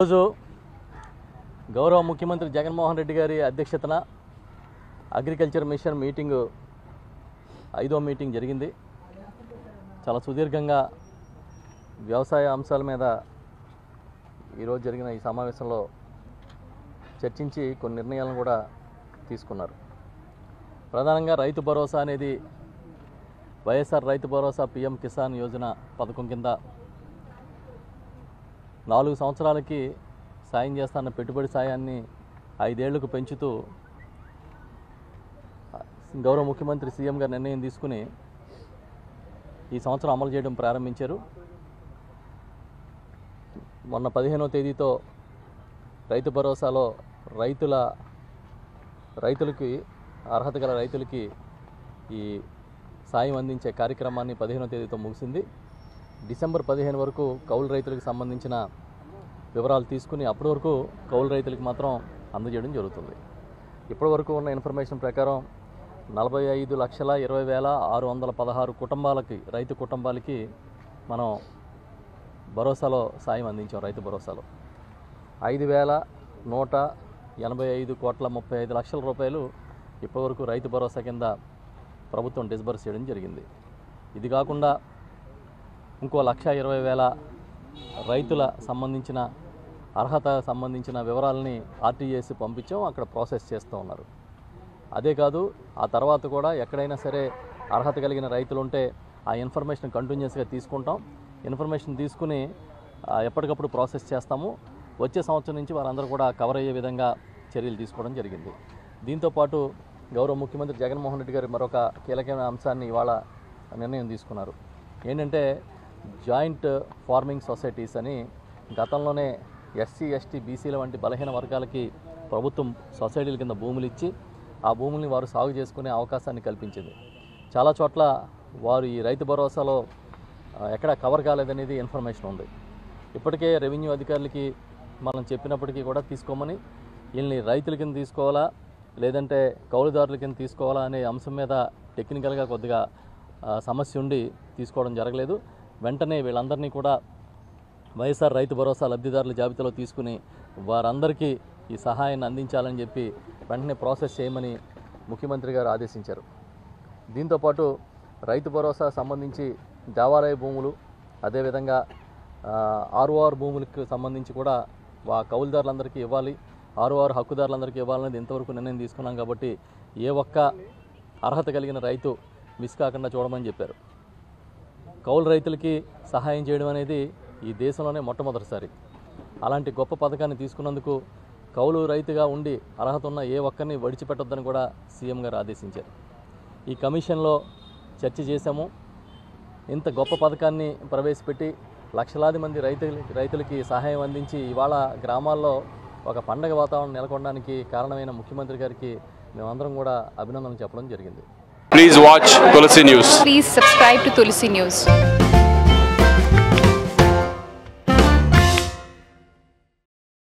ఈరోజు గౌరవ ముఖ్యమంత్రి జగన్మోహన్ రెడ్డి గారి అధ్యక్షతన అగ్రికల్చర్ మిషన్ మీటింగు ఐదో మీటింగ్ జరిగింది చాలా సుదీర్ఘంగా వ్యవసాయ అంశాల మీద ఈరోజు జరిగిన ఈ సమావేశంలో చర్చించి కొన్ని నిర్ణయాలను కూడా తీసుకున్నారు ప్రధానంగా రైతు భరోసా అనేది వైఎస్ఆర్ రైతు భరోసా పిఎం కిసాన్ యోజన పథకం కింద నాలుగు సంవత్సరాలకి సాయం చేస్తున్న పెట్టుబడి సాయాన్ని ఐదేళ్లకు పెంచుతూ గౌరవ ముఖ్యమంత్రి సీఎం గారు నిర్ణయం తీసుకుని ఈ సంవత్సరం అమలు చేయడం ప్రారంభించారు మొన్న పదిహేనవ తేదీతో రైతు భరోసాలో రైతుల రైతులకి అర్హత గల రైతులకి ఈ సాయం అందించే కార్యక్రమాన్ని పదిహేనవ తేదీతో ముగిసింది డిసెంబర్ పదిహేను వరకు కౌలు రైతులకు సంబంధించిన వివరాలు తీసుకుని అప్పటి వరకు కౌలు రైతులకు మాత్రం అందజేయడం జరుగుతుంది ఇప్పటి వరకు ఉన్న ఇన్ఫర్మేషన్ ప్రకారం నలభై ఐదు లక్షల ఇరవై వేల ఆరు వందల పదహారు కుటుంబాలకి రైతు కుటుంబాలకి మనం భరోసాలో సాయం అందించాం రైతు భరోసాలో ఐదు వేల నూట ఎనభై ఐదు కోట్ల ముప్పై ఐదు లక్షల రూపాయలు ఇప్పటివరకు రైతు భరోసా కింద ప్రభుత్వం డిస్బర్స్ చేయడం జరిగింది ఇది కాకుండా ఇంకో లక్ష ఇరవై వేల రైతుల సంబంధించిన అర్హత సంబంధించిన వివరాలని ఆర్టీఏసి పంపించాం అక్కడ ప్రాసెస్ చేస్తూ ఉన్నారు అదే కాదు ఆ తర్వాత కూడా ఎక్కడైనా సరే అర్హత కలిగిన రైతులు ఉంటే ఆ ఇన్ఫర్మేషన్ కంటిన్యూస్గా తీసుకుంటాం ఇన్ఫర్మేషన్ తీసుకుని ఆ, ఎప్పటికప్పుడు ప్రాసెస్ చేస్తాము వచ్చే సంవత్సరం నుంచి వారందరూ కూడా కవర్ అయ్యే విధంగా చర్యలు తీసుకోవడం జరిగింది దీంతోపాటు గౌరవ ముఖ్యమంత్రి జగన్మోహన్ రెడ్డి గారు మరొక కీలకమైన అంశాన్ని ఇవాళ నిర్ణయం తీసుకున్నారు ఏంటంటే జాయింట్ ఫార్మింగ్ సొసైటీస్ అని గతంలోనే ఎస్సీ ఎస్టీ బీసీల వంటి బలహీన వర్గాలకి ప్రభుత్వం సొసైటీల కింద భూములు ఇచ్చి ఆ భూముల్ని వారు సాగు చేసుకునే అవకాశాన్ని కల్పించింది చాలా చోట్ల వారు ఈ రైతు భరోసాలో ఆ, ఎక్కడా కవర్ కాలేదనేది ఇన్ఫర్మేషన్ ఉంది ఇప్పటికే రెవెన్యూ అధికారులకి మనం చెప్పినప్పటికీ కూడా తీసుకోమని వీళ్ళని రైతుల కింద తీసుకోవాలా లేదంటే కౌలుదారుల కింద తీసుకోవాలా అనే అంశం మీద టెక్నికల్గా కొద్దిగా ఆ, సమస్య ఉండి తీసుకోవడం జరగలేదు వెంటనే వీళ్ళందరినీ కూడా వైఎస్ఆర్ రైతు భరోసా లబ్ధిదారుల జాబితాలో తీసుకుని వారందరికీ ఈ సహాయాన్ని అందించాలని చెప్పి వెంటనే ప్రాసెస్ చేయమని ముఖ్యమంత్రి గారు ఆదేశించారు దీంతోపాటు రైతు భరోసా సంబంధించి దేవాలయ భూములు అదేవిధంగా ఆర్ఓఆర్ భూములకు సంబంధించి కూడా వా కౌలుదారులందరికీ ఇవ్వాలి ఆర్ఓఆర్ హక్కుదారులందరికీ ఇవ్వాలనేది ఇంతవరకు నిర్ణయం తీసుకున్నాం కాబట్టి ఏ ఒక్క అర్హత కలిగిన రైతు మిస్ కాకుండా చూడమని చెప్పారు కౌలు రైతులకి సహాయం చేయడం అనేది ఈ దేశంలోనే మొట్టమొదటిసారి అలాంటి గొప్ప పథకాన్ని తీసుకున్నందుకు కౌలు రైతుగా ఉండి అర్హత ఉన్న ఏ ఒక్కరిని వడిచిపెట్టొద్దని కూడా సీఎం గారు ఆదేశించారు ఈ కమిషన్లో చర్చ చేశాము ఇంత గొప్ప పథకాన్ని ప్రవేశపెట్టి లక్షలాది మంది రైతులు రైతులకి సహాయం అందించి ఇవాళ గ్రామాల్లో ఒక పండగ వాతావరణం నెలకొనడానికి కారణమైన ముఖ్యమంత్రి గారికి మేమందరం కూడా అభినందనలు చెప్పడం జరిగింది Please watch Tulsi News. Please subscribe to Tulsi News.